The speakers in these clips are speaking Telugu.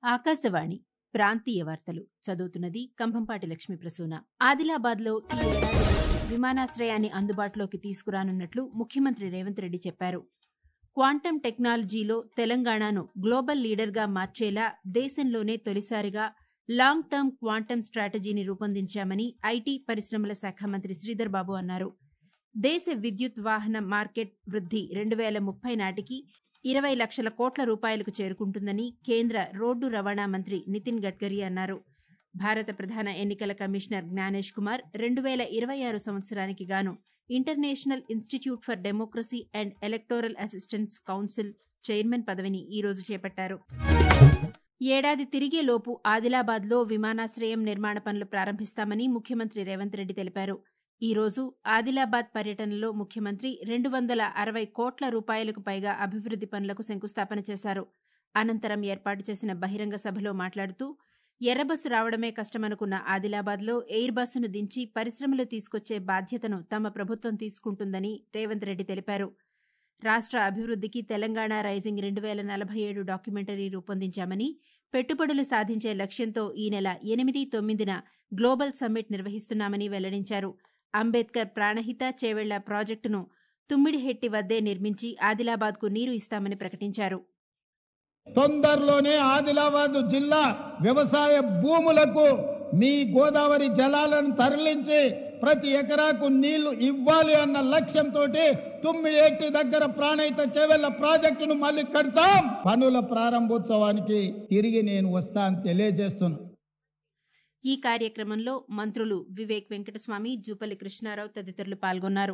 ఆకాశవాణి ప్రాంతీయ వార్తలు చదువుతున్నది కంభంపాటి లక్ష్మీ ప్రసూన ఆదిలాబాద్లో ఈ ఏడాది విమానాశ్రయాన్ని అందుబాటులోకి తీసుకురానున్నట్లు ముఖ్యమంత్రి రేవంత్ రెడ్డి చెప్పారు క్వాంటం టెక్నాలజీలో తెలంగాణను గ్లోబల్ లీడర్గా మార్చేలా దేశంలోనే తొలిసారిగా లాంగ్ టర్మ్ క్వాంటం స్ట్రాటజీని రూపొందించామని ఐటీ పరిశ్రమల శాఖ మంత్రి శ్రీధర్ బాబు అన్నారు దేశ విద్యుత్ వాహన మార్కెట్ వృద్ధి రెండు వేల ముప్పై నాటికి ఇరవై లక్షల కోట్ల రూపాయలకు చేరుకుంటుందని కేంద్ర రోడ్డు రవాణా మంత్రి నితిన్ గడ్కరీ అన్నారు భారత ప్రధాన ఎన్నికల కమిషనర్ జ్ఞానేష్ కుమార్ రెండు వేల ఇరవై ఆరు సంవత్సరానికి గాను international institute for democracy and electoral assistance council chairman పదవిని ఈ రోజు చేపట్టారు ఏడాది తిరిగేలోపు ఆదిలాబాద్లో విమానాశ్రయం నిర్మాణ పనులు ప్రారంభిస్తామని ముఖ్యమంత్రి రేవంత్ రెడ్డి తెలిపారు ఈ రోజు ఆదిలాబాద్ పర్యటనలో ముఖ్యమంత్రి రెండు వందల అరవై కోట్ల రూపాయలకు పైగా అభివృద్ది పనులకు శంకుస్థాపన చేశారు అనంతరం ఏర్పాటు చేసిన బహిరంగ సభలో మాట్లాడుతూ ఎర్రబస్సు రావడమే కష్టమనుకున్న ఆదిలాబాద్లో ఎయిర్ బస్సును దించి పరిశ్రమలు తీసుకొచ్చే బాధ్యతను తమ ప్రభుత్వం తీసుకుంటుందని రేవంత్ రెడ్డి తెలిపారు రాష్ట్ర అభివృద్ధికి తెలంగాణ రైజింగ్ రెండు వేల నలభై ఏడు డాక్యుమెంటరీ రూపొందించామని పెట్టుబడులు సాధించే లక్ష్యంతో ఈ నెల ఎనిమిది తొమ్మిదిన గ్లోబల్ సమ్మిట్ నిర్వహిస్తున్నామని వెల్లడించారు అంబేద్కర్ ప్రాణహిత చేవెళ్ల ప్రాజెక్టును తుమ్మిడిహెట్టి వద్దే నిర్మించి ఆదిలాబాద్కు నీరు ఇస్తామని ప్రకటించారు తొందరలోనే ఆదిలాబాద్ జిల్లా వ్యవసాయ భూములకు మీ గోదావరి జలాలను తరలించి ప్రతి ఎకరాకు నీళ్లు ఇవ్వాలి అన్న లక్ష్యంతో తొమ్మిది ఎట్టి దగ్గర ప్రాణహిత చెవెళ్ల ప్రాజెక్టును మళ్ళీ కడతాం పనుల ప్రారంభోత్సవానికి తిరిగి నేను వస్తా అని తెలియజేస్తున్నా ఈ కార్యక్రమంలో మంత్రులు వివేక్ వెంకటస్వామి జూపల్లి కృష్ణారావు తదితరులు పాల్గొన్నారు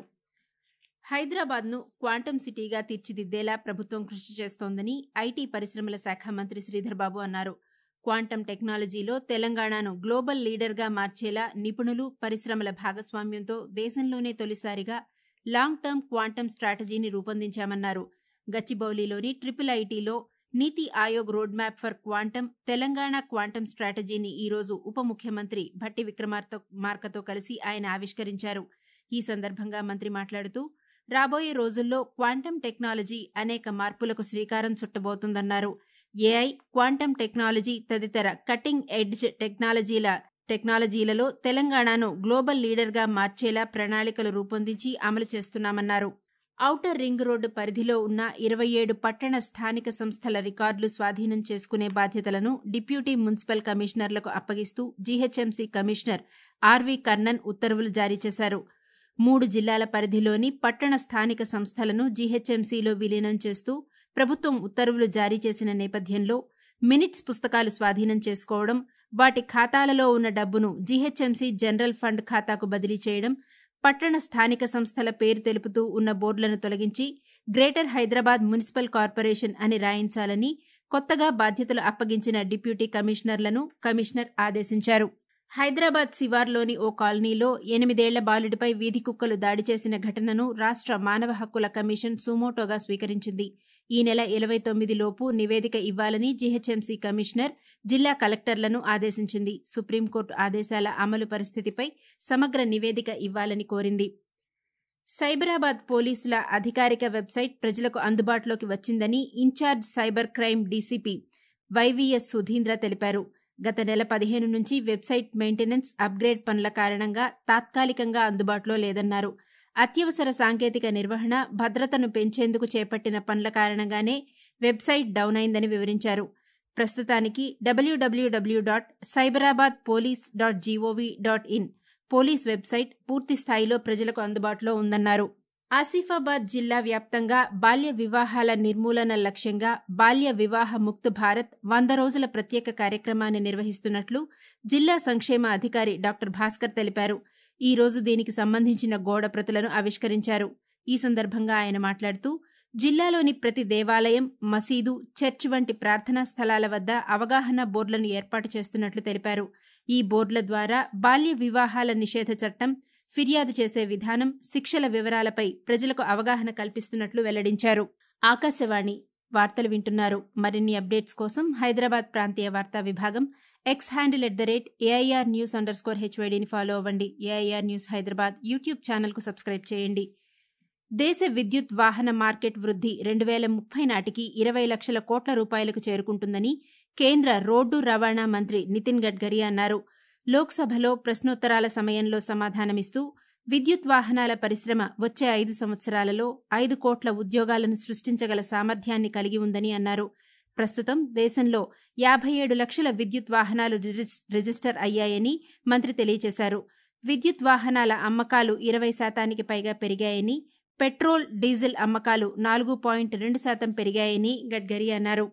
హైదరాబాద్ను క్వాంటం సిటీగా తీర్చిదిద్దేలా ప్రభుత్వం కృషి చేస్తోందని ఐటీ పరిశ్రమల శాఖ మంత్రి శ్రీధర్ బాబు అన్నారు క్వాంటం టెక్నాలజీలో తెలంగాణను గ్లోబల్ లీడర్గా మార్చేలా నిపుణులు పరిశ్రమల భాగస్వామ్యంతో దేశంలోనే తొలిసారిగా లాంగ్ టర్మ్ క్వాంటం స్ట్రాటజీని రూపొందించామన్నారు గచ్చిబౌలిలోని ట్రిపుల్ ఐటీలో NITI Aayog road map for quantum Telangana quantum స్ట్రాటజీని ఈ రోజు ఉప ముఖ్యమంత్రి భట్టి విక్రమార్క మార్కతో కలిసి ఆయన ఆవిష్కరించారు ఈ సందర్భంగా మంత్రి మాట్లాడుతూ రాబోయే రోజుల్లో క్వాంటం టెక్నాలజీ అనేక మార్పులకు శ్రీకారం చుట్టబోతుందన్నారు ఏఐ క్వాంటం టెక్నాలజీ తదితర కటింగ్ ఎడ్జ్ టెక్నాలజీల టెక్నాలజీలలో తెలంగాణను గ్లోబల్ లీడర్గా మార్చేలా ప్రణాళికలు రూపొందించి అమలు చేస్తున్నామన్నారు ఔటర్ రింగ్ రోడ్డు పరిధిలో ఉన్న ఇరవై ఏడు పట్టణ స్థానిక సంస్థల రికార్డులు స్వాధీనం చేసుకునే బాధ్యతలను డిప్యూటీ మున్సిపల్ కమిషనర్లకు అప్పగిస్తూ జీహెచ్ఎంసీ కమిషనర్ ఆర్వీ కర్ణన్ ఉత్తర్వులు జారీ చేశారు మూడు జిల్లాల పరిధిలోని పట్టణ స్థానిక సంస్థలను జీహెచ్ఎంసీలో విలీనం చేస్తూ ప్రభుత్వం ఉత్తర్వులు జారీ చేసిన నేపథ్యంలో మినిట్స్ పుస్తకాలు స్వాధీనం చేసుకోవడం వాటి ఖాతాలలో ఉన్న డబ్బును జీహెచ్ఎంసీ జనరల్ ఫండ్ ఖాతాకు బదిలీ చేయడం పట్టణ స్థానిక సంస్థల పేరు తెలుపుతూ ఉన్న బోర్డులను తొలగించి గ్రేటర్ హైదరాబాద్ మున్సిపల్ కార్పొరేషన్ అని రాయించాలని కొత్తగా బాధ్యతలు అప్పగించిన డిప్యూటీ కమిషనర్లను కమిషనర్ ఆదేశించారు హైదరాబాద్ శివార్లోని ఓ కాలనీలో ఎనిమిదేళ్ల బాలుడిపై వీధి కుక్కలు దాడి చేసిన ఘటనను రాష్ట్ర మానవ హక్కుల కమిషన్ సుమోటోగా స్వీకరించింది ఈ నెల ఇరవై తొమ్మిదిలోపు నివేదిక ఇవ్వాలని జీహెచ్ఎంసీ కమిషనర్ జిల్లా కలెక్టర్లను ఆదేశించింది సుప్రీంకోర్టు ఆదేశాల అమలు పరిస్థితిపై సమగ్ర నివేదిక ఇవ్వాలని కోరింది సైబరాబాద్ పోలీసుల అధికారిక వెబ్సైట్ ప్రజలకు అందుబాటులోకి వచ్చిందని incharge cyber crime DCP YVS Sudheendra తెలిపారు గత నెల పదిహేను నుంచి వెబ్సైట్ మెయింటెనెన్స్ అప్గ్రేడ్ పనుల కారణంగా తాత్కాలికంగా అందుబాటులో లేదన్నారు అత్యవసర సాంకేతిక నిర్వహణ భద్రతను పెంచేందుకు చేపట్టిన పనుల కారణంగానే వెబ్సైట్ డౌన్ అయిందని వివరించారు ప్రస్తుతానికి WWW dot Cyberabad police dot GOV dot in police website పూర్తి స్థాయిలో ప్రజలకు అందుబాటులో ఉందన్నారు ఆసిఫాబాద్ జిల్లా వ్యాప్తంగా బాల్య వివాహాల నిర్మూలన లక్ష్యంగా బాల్య వివాహ ముక్త్ భారత్ వంద రోజుల ప్రత్యేక కార్యక్రమాన్ని నిర్వహిస్తున్నట్లు జిల్లా సంక్షేమ అధికారి డాక్టర్ భాస్కర్ తెలిపారు ఈ రోజు దీనికి సంబంధించిన గోడ ప్రతులను ఆవిష్కరించారు ఈ సందర్భంగా ఆయన మాట్లాడుతూ జిల్లాలోని ప్రతి దేవాలయం మసీదు చర్చ్ వంటి ప్రార్థనా స్థలాల వద్ద అవగాహన బోర్డులను ఏర్పాటు చేస్తున్నట్లు తెలిపారు ఈ బోర్డుల ద్వారా బాల్య వివాహాల నిషేధ చట్టం ఫిర్యాదు చేసే విధానం శిక్షల వివరాలపై ప్రజలకు అవగాహన కల్పిస్తున్నట్లు వెల్లడించారు ఆకాశవాణి వార్తలు వింటున్నారు మరిన్ని అప్డేట్స్ కోసం హైదరాబాద్ ప్రాంతీయ వార్తా విభాగం X handle at the rate AIR news underscore స్కోర్ హెచ్వైడీని ఫాలో అవ్వండి ఏఐఆర్ న్యూస్ హైదరాబాద్ యూట్యూబ్ ఛానల్కు సబ్స్క్రైబ్ చేయండి దేశ విద్యుత్ వాహన మార్కెట్ వృద్ధి రెండు వేల ముప్పై నాటికి ఇరవై లక్షల కోట్ల రూపాయలకు చేరుకుంటుందని కేంద్ర రోడ్డు రవాణా మంత్రి నితిన్ గడ్కరీ అన్నారు లోక్సభలో ప్రశ్నోత్తరాల సమయంలో సమాధానమిస్తూ విద్యుత్ వాహనాల పరిశ్రమ వచ్చే ఐదు సంవత్సరాలలో ఐదు కోట్ల ఉద్యోగాలను సృష్టించగల సామర్థ్యాన్ని కలిగి ఉందని అన్నారు ప్రస్తుతం దేశంలో యాభై ఏడు లక్షల విద్యుత్ వాహనాలు రిజిస్టర్ అయ్యాయని మంత్రి తెలియజేశారు విద్యుత్ వాహనాల అమ్మకాలు ఇరవై శాతానికి పైగా పెరిగాయని పెట్రోల్ డీజిల్ అమ్మకాలు నాలుగు పాయింట్ రెండు శాతం పెరిగాయని గడ్కరీ అన్నారు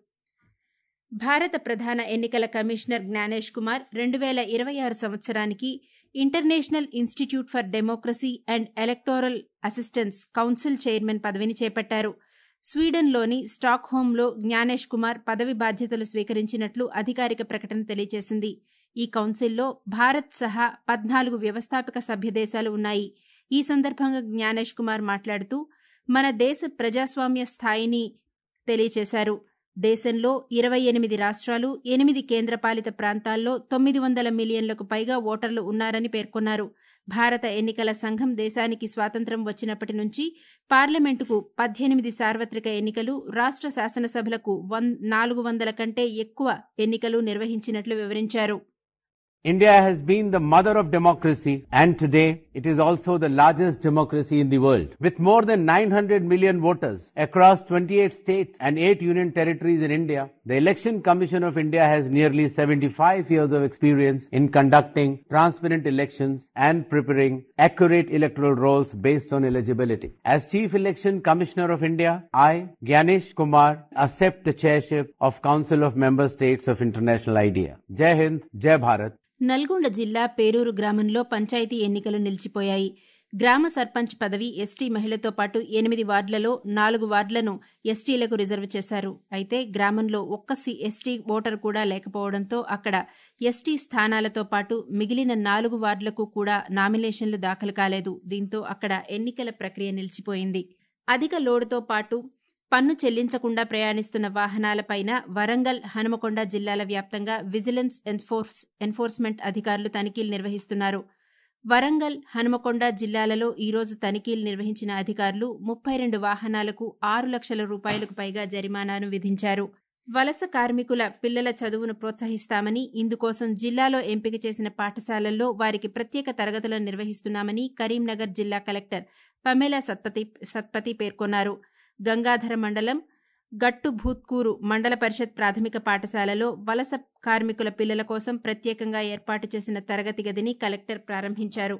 భారత ప్రధాన ఎన్నికల కమిషనర్ జ్ఞానేష్ కుమార్ రెండు వేల ఇరవై ఆరు సంవత్సరానికి international institute for democracy and electoral assistance council chairman పదవిని చేపట్టారు స్వీడన్లోని స్టాక్హోమ్లో జ్ఞానేష్ కుమార్ పదవి బాధ్యతలు స్వీకరించినట్లు అధికారిక ప్రకటన తెలియజేసింది ఈ కౌన్సిల్లో భారత్ సహా పద్నాలుగు వ్యవస్థాపక సభ్యదేశాలు ఉన్నాయి ఈ సందర్భంగా జ్ఞానేష్ కుమార్ మాట్లాడుతూ మన దేశ ప్రజాస్వామ్య స్థాయిని తెలియజేశారు దేశంలో ఇరవై ఎనిమిది రాష్ట్రాలు ఎనిమిది కేంద్రపాలిత ప్రాంతాల్లో తొమ్మిది వందల మిలియన్లకు పైగా ఓటర్లు ఉన్నారని పేర్కొన్నారు భారత ఎన్నికల సంఘం దేశానికి స్వాతంత్ర్యం వచ్చినప్పటి నుంచి పార్లమెంటుకు పద్దెనిమిది సార్వత్రిక ఎన్నికలు రాష్ట్ర శాసనసభలకు వన్ నాలుగు వందల కంటే ఎక్కువ ఎన్నికలు నిర్వహించినట్లు వివరించారు India has been the mother of democracy and today it is also the largest democracy in the world. With more than 900 million voters across 28 states and 8 union territories in India, the Election Commission of India has nearly 75 years of experience in conducting transparent elections and preparing accurate electoral rolls based on eligibility. As Chief Election Commissioner of India, I, Gyanesh Kumar, accept the chairship of Council of Member States of International IDEA. Jai Hind, Jai Bharat. Nalgonda జిల్లా పేరూరు గ్రామంలో పంచాయతీ ఎన్నికలు నిలిచిపోయాయి గ్రామ సర్పంచ్ పదవి ఎస్టీ మహిళతో పాటు ఎనిమిది వార్డులలో నాలుగు వార్డులను ఎస్టీలకు రిజర్వ్ చేశారు అయితే గ్రామంలో ఒక్క ఎస్టీ ఓటర్ కూడా లేకపోవడంతో అక్కడ ఎస్టీ స్థానాలతో పాటు మిగిలిన నాలుగు వార్డులకు కూడా నామినేషన్లు దాఖలు కాలేదు దీంతో అక్కడ ఎన్నికల ప్రక్రియ నిలిచిపోయింది అధిక లోడుతో పాటు పన్ను చెల్లించకుండా ప్రయాణిస్తున్న వాహనాలపైన వరంగల్ హనుమకొండ జిల్లాల వ్యాప్తంగా విజిలెన్స్ ఎన్ఫోర్స్ ఎన్ఫోర్స్మెంట్ అధికారులు తనిఖీలు నిర్వహిస్తున్నారు వరంగల్ హనుమకొండ జిల్లాలలో ఈరోజు తనిఖీలు నిర్వహించిన అధికారులు ముప్పై రెండు వాహనాలకు ఆరు లక్షల రూపాయలకు పైగా జరిమానాను విధించారు వలస కార్మికుల పిల్లల చదువును ప్రోత్సహిస్తామని ఇందుకోసం జిల్లాలో ఎంపిక చేసిన పాఠశాలల్లో వారికి ప్రత్యేక తరగతులను నిర్వహిస్తున్నామని కరీంనగర్ జిల్లా కలెక్టర్ పమేలా సత్పతి సత్పతి పేర్కొన్నారు గంగాధర మండలం గట్టు భూత్కూరు మండల పరిషత్ ప్రాథమిక పాఠశాలలో వలస కార్మికుల పిల్లల కోసం ప్రత్యేకంగా ఏర్పాటు చేసిన తరగతి గదిని కలెక్టర్ ప్రారంభించారు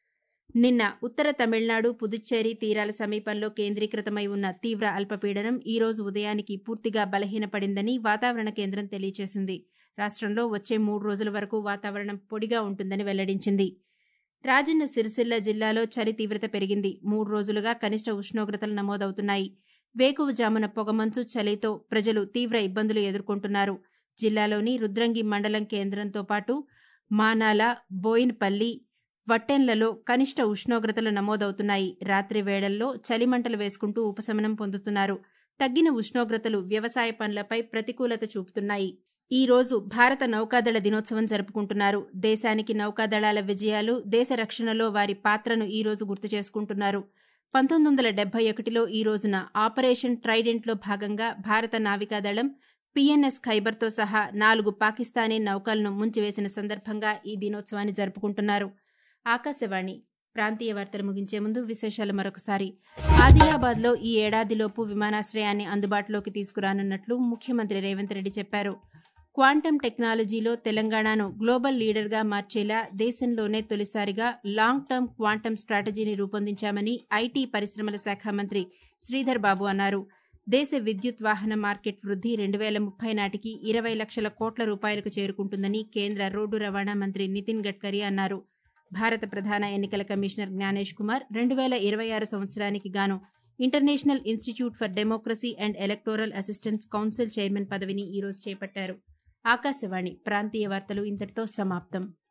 నిన్న ఉత్తర తమిళనాడు పుదుచ్చేరి తీరాల సమీపంలో కేంద్రీకృతమై ఉన్న తీవ్ర అల్పపీడనం ఈ రోజు ఉదయానికి పూర్తిగా బలహీనపడిందని వాతావరణ కేంద్రం తెలియజేసింది రాష్ట్రంలో వచ్చే మూడు రోజుల వరకు వాతావరణం పొడిగా ఉంటుందని వెల్లడించింది రాజన్న సిరిసిల్ల జిల్లాలో చలి తీవ్రత పెరిగింది మూడు రోజులుగా కనిష్ట ఉష్ణోగ్రతలు నమోదవుతున్నాయి వేకువజామున పొగమంచు చలితో ప్రజలు తీవ్ర ఇబ్బందులు ఎదుర్కొంటున్నారు జిల్లాలోని రుద్రంగి మండలం కేంద్రంతో పాటు మానాల బోయిన్పల్లి వట్టెన్లలో కనిష్ట ఉష్ణోగ్రతలు నమోదవుతున్నాయి రాత్రి వేళల్లో చలిమంటలు వేసుకుంటూ ఉపశమనం పొందుతున్నారు తగ్గిన ఉష్ణోగ్రతలు వ్యవసాయ పనులపై ప్రతికూలత చూపుతున్నాయి ఈ రోజు భారత నౌకాదళ దినోత్సవం జరుపుకుంటున్నారు దేశానికి నౌకాదళాల విజయాలు దేశ రక్షణలో వారి పాత్రను ఈ రోజు గుర్తు చేసుకుంటున్నారు పంతొమ్మిది వందల డెబ్బై ఒకటిలో ఈ రోజున ఆపరేషన్ ట్రైడెంట్లో భాగంగా భారత నావికాదళం పిఎన్ఎస్ ఖైబర్తో సహా నాలుగు పాకిస్తానీ నౌకలను ముంచివేసిన సందర్భంగా ఈ దినోత్సవాన్ని జరుపుకుంటున్నారు ఆకాశవాణి ప్రాంతీయ వార్తలు ముగించే ముందు విశేషాలు మరొకసారి ఆదిలాబాద్లో ఈ ఏడాదిలోపు విమానాశ్రయాన్ని అందుబాటులోకి తీసుకురానున్నట్లు ముఖ్యమంత్రి రేవంత్ రెడ్డి చెప్పారు క్వాంటమ్ టెక్నాలజీలో తెలంగాణను గ్లోబల్ లీడర్గా మార్చేలా దేశంలోనే తొలిసారిగా లాంగ్ టర్మ్ క్వాంటమ్ స్ట్రాటజీని రూపొందించామని ఐటీ పరిశ్రమల శాఖ మంత్రి శ్రీధర్ బాబు అన్నారు దేశ విద్యుత్ వాహన మార్కెట్ వృద్ధి రెండు వేల ముప్పై నాటికి ఇరవై లక్షల కోట్ల రూపాయలకు చేరుకుంటుందని కేంద్ర రోడ్డు రవాణా మంత్రి నితిన్ గడ్కరీ అన్నారు భారత ప్రధాన ఎన్నికల కమిషనర్ జ్ఞానేష్ కుమార్ రెండు వేల ఇరవై ఆరు సంవత్సరానికి గాను international institute for democracy and electoral assistance council chairman పదవిని ఈరోజు చేపట్టారు ఆకాశవాణి ప్రాంతీయ వార్తలు ఇంతటితో సమాప్తం